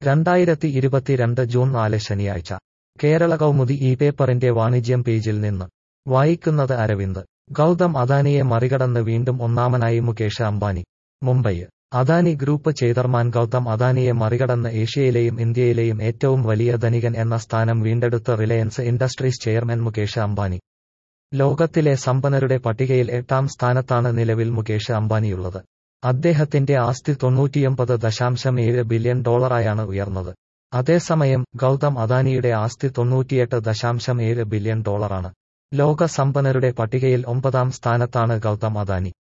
രണ്ടായിരത്തി ഇരുപത്തിരണ്ട് ജൂൺ നാല് ശനിയാഴ്ച കേരള കൗമുദി ഈ പേപ്പറിന്റെ വാണിജ്യം പേജിൽ നിന്ന് വായിക്കുന്നത് അരവിന്ദ് ഗൗതം അദാനിയെ മറികടന്ന് വീണ്ടും ഒന്നാമനായി മുകേഷ് അംബാനി മുംബൈ അദാനി ഗ്രൂപ്പ് ചെയർമാൻ ഗൗതം അദാനിയെ മറികടന്ന് ഏഷ്യയിലെയും ഇന്ത്യയിലെയും ഏറ്റവും വലിയ ധനികൻ എന്ന സ്ഥാനം വീണ്ടെടുത്ത Reliance Industries chairman Mukesh Ambani ലോകത്തിലെ സമ്പന്നരുടെ പട്ടികയിൽ എട്ടാം സ്ഥാനത്താണ് നിലവിൽ മുകേഷ് അംബാനിയുള്ളത് അദ്ദേഹത്തിന്റെ ആസ്തി തൊണ്ണൂറ്റിയൊമ്പത് ദശാംശം ഏഴ് ബില്യൺ ഡോളറായാണ് ഉയർന്നത് അതേസമയം ഗൗതം അദാനിയുടെ ആസ്തി തൊണ്ണൂറ്റിയെട്ട് ദശാംശം ഏഴ് ബില്യൺ ഡോളറാണ് ലോക സമ്പന്നരുടെ പട്ടികയിൽ ഒമ്പതാം സ്ഥാനത്താണ് ഗൗതം അദാനി